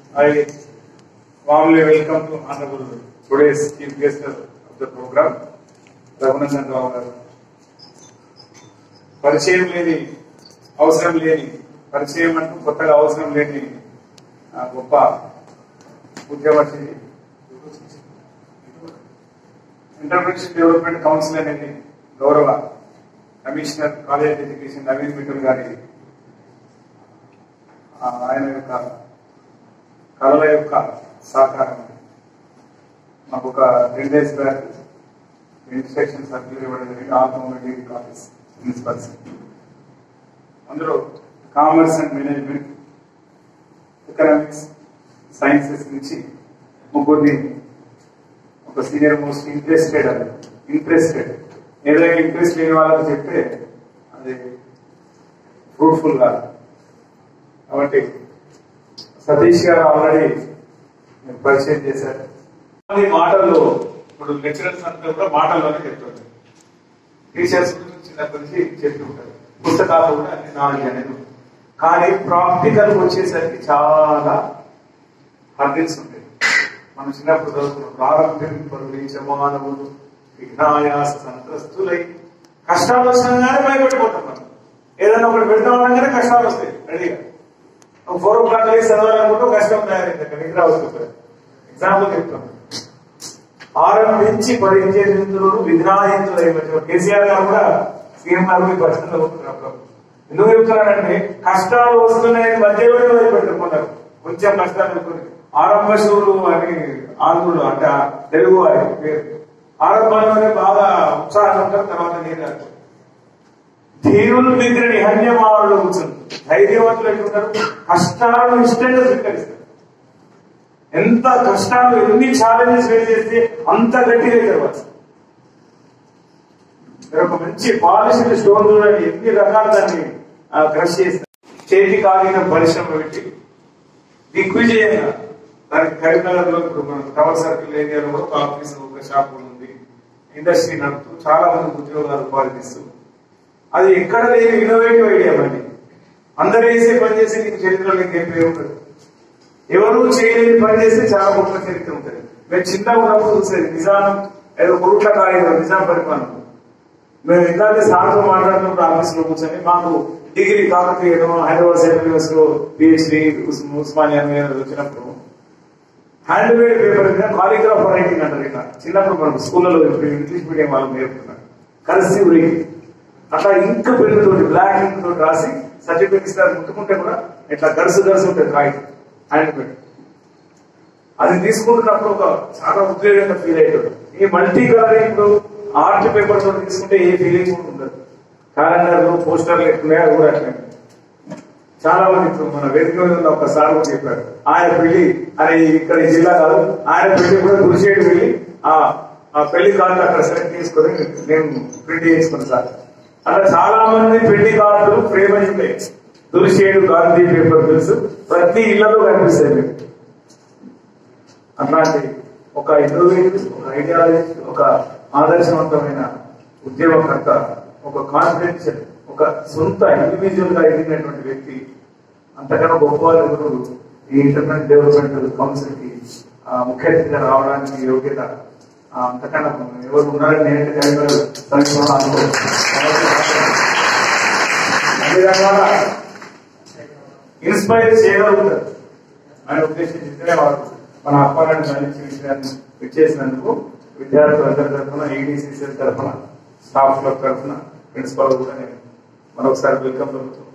I warmly welcome to Honorable today's Chief Guest of the program, Raghunandan Rao గారు పరిచయం లేని అవసరం లేని పరిచయం అంటూ కొత్తగా అవసరం లేని ఆ, గొప్ప ఉద్యమశి ఎంటర్ప్రినర్షిప్ డెవలప్మెంట్ కౌన్సిల్ అనేది గౌరవ commissioner college education Naveen Mittal గారి ఆ, ఆయన యొక్క కళల యొక్క సహకారం మాకు ఒక ten days back instruction circular ఇవ్వడం జరిగింది ఆత్మహత్య ఆఫీస్ ప్రిన్సిపల్స్ అందులో commerce and management economics sciences నుంచి ముగ్గురిని ఒక సీనియర్ మోస్ట్ ఇంట్రెస్టెడ్ అది ఇంట్రెస్టెడ్ ఏదైనా ఇంట్రెస్ట్ లేని వాళ్ళకి చెప్తే అది ఫ్రూట్ఫుల్ కాదు కాబట్టి సతీష్ గారు ఆల్రెడీ పరిచయం చేశారు అది మాటల్లో ఇప్పుడు లెక్చరర్స్ అంతా కూడా మాటల్లోనే చెప్తుంటారు టీచర్స్ చిన్నప్పటి నుంచి చెప్తుంటారు పుస్తకాలు కూడా అన్ని నాలెడ్జ్ అనేది ఉంది. కానీ ప్రాక్టికల్ వచ్చేసరికి చాలా హర్డిల్స్ ఉంటాయి మనం చిన్నప్పుడు చదువుకున్న ప్రారంభించే మానవులు విఘ్నాయాస సంత్రస్తులై కష్టాలు వచ్చినాగానే భయపడిపోతాం మనం ఏదైనా ఒకటి పెడతామనగానే కష్టాలు వస్తాయి రెడీగా ఫోర్ ఓ క్లాక్ లేసి చదవాలనుకుంటూ కష్టం తయారైంది అక్కడ నిద్ర వస్తుంది ఎగ్జాంపుల్ చెప్తాం ఆరంభించి పడించేందుకు విఘ్నాయంతులు అయిపోయి కేసీఆర్ గారు కూడా సీఎం గారు పరిస్థితులు అవుతున్నారు అప్పుడప్పుడు. ఎందుకు చెప్తున్నారంటే కష్టాలు వస్తున్నాయని మధ్యలోనే వదిలిపెట్టుకున్నారు కొంచెం కష్టాలు అనుకుని ఆరంభ శూరు అని ఆంధ్రులు అంటే ఆ తెలుగు వారి పేరు ఆరంభంలోనే బాగా ఉత్సాహం ఉంటారు తర్వాత నేను ధీరులు నిద్రని హన్యమావులు కూర్చుంది ధైర్యవంతులు ఎట్లుంటారు కష్టాలను ఇష్టంగా స్వీకరిస్తారు ఎంత కష్టాలు ఎన్ని ఛాలెంజెస్ ఫేస్ చేస్తే అంత గట్టిగా అవుతారు వాళ్ళు మీరు ఒక మంచి పాలిషిడ్ స్టోన్ చూడండి ఎన్ని రకాలు దాన్ని క్రష్ చేస్తారు చేతి కాగిన పరిశ్రమ పెట్టి దిగ్విజయంగా దానికి కరీంనగర్ లో ఇప్పుడు మన టవర్ సర్కిల్ ఏరియాలో కూడా ఒక ఆఫీస్ ఒక షాప్ ఉంది ఇండస్ట్రీ నడుపుతూ చాలా మంది ఉద్యోగాలు ఉపాధిస్తూ అది ఎక్కడ లేని ఇన్నోవేటివ్ ఐడియా బండి అందరూ వేసే పని చేసి నీకు చరిత్రలో ఇంకేం పేరు ఉంటుంది ఎవరు చేయలేని పని చేస్తే చాలా గొప్ప చరిత్ర ఉంటుంది మేము చిన్నగా ఉన్నప్పుడు చూసేది నిజాం ఏదో కురుట్ల కార్యం నిజాం పరిపాలన మేము ఇందాక సార్తో మాట్లాడినప్పుడు ఆఫీస్ లో కూర్చొని మాకు డిగ్రీ కాకతీయడం హైదరాబాద్ సెంట్రల్ యూనివర్సిటీ లో పిహెచ్డి ఉస్మానియా మీద వచ్చినప్పుడు హ్యాండ్ మేడ్ పేపర్ మీద కాలిగ్రాఫ్ రైటింగ్ అంటారు ఇట్లా చిన్నప్పుడు మనం స్కూళ్ళలో ఇప్పుడు ఇంగ్లీష్ మీడియం వాళ్ళు నేర్పుతున్నారు కర్సివ్ రైటింగ్ అట్లా ఇంక్ పెన్ తోటి బ్లాక్ ఇంక్ తోటి రాసి సర్టిఫికెట్ ఇస్తారు ముట్టుకుంటే కూడా ఇట్లా గరుసు గరుసు ఉంటుంది కాగితం హ్యాండ్ మేడ్ అది తీసుకుంటున్నప్పుడు ఒక చాలా ఉద్వేగంగా ఫీల్ అవుతుంది ఈ మల్టీ కలర్ ఇప్పుడు ఆర్ట్ పేపర్ తో తీసుకుంటే ఏ ఫీలింగ్ కూడా ఉండదు క్యాలెండర్లు పోస్టర్లు ఎక్కున్నాయి అది కూడా అట్లనే చాలా మంది ఇప్పుడు మన వేదిక మీద ఉన్న ఒక సార్ కూడా చెప్పారు ఆయన పెళ్లి అని ఇక్కడ ఈ జిల్లా కాదు ఆయన పెళ్లి కూడా దురిసేడు వెళ్ళి ఆ ఆ పెళ్లి కార్డు అక్కడ సెలెక్ట్ చేసుకొని నేను ప్రింట్ చేసుకున్నాను సార్ అలా చాలా మంది పెళ్లి కార్డులు ఫ్రేమ్ అయి ఉంటాయి దురిసేడు గాంధీ పేపర్ బిల్స్ ప్రతి ఇళ్లలో కనిపిస్తాయి మీకు అట్లాంటి ఒక ఇన్నోవేటివ్ ఒక ఐడియాలజీ ఒక ఆదర్శవంతమైన ఉద్యమకర్త ఒక కాన్ఫిడెన్షియల్ ఒక సొంత ఇండివిజువల్ గా ఎదిగినటువంటి వ్యక్తి అంతకన్నా గొప్ప వాళ్ళు ఎవరు ఈ ఇంటర్నెట్ డెవలప్మెంట్ కౌన్సిల్ కి ఆ, ముఖ్య అతిథిగా రావడానికి యోగ్యత ఆ, అంతకన్నా ఎవరు ఉన్నారని నేనైతే కరీంనగర్ సమీపంలో అనుకోను. అన్ని రకాల ఇన్స్పైర్ చేయగలుగుతారు ఆయన ఉద్దేశించితేనే వారు మన అప్పారాన్ని సాధించిన విషయాన్ని ఇచ్చేసినందుకు విద్యార్థులందరి తరఫున ఈడీసీసీ తరఫున స్టాఫ్ తరఫున ప్రిన్సిపాల్ కూడా నేను మరొకసారి వెల్కమ్ పలుకుతూ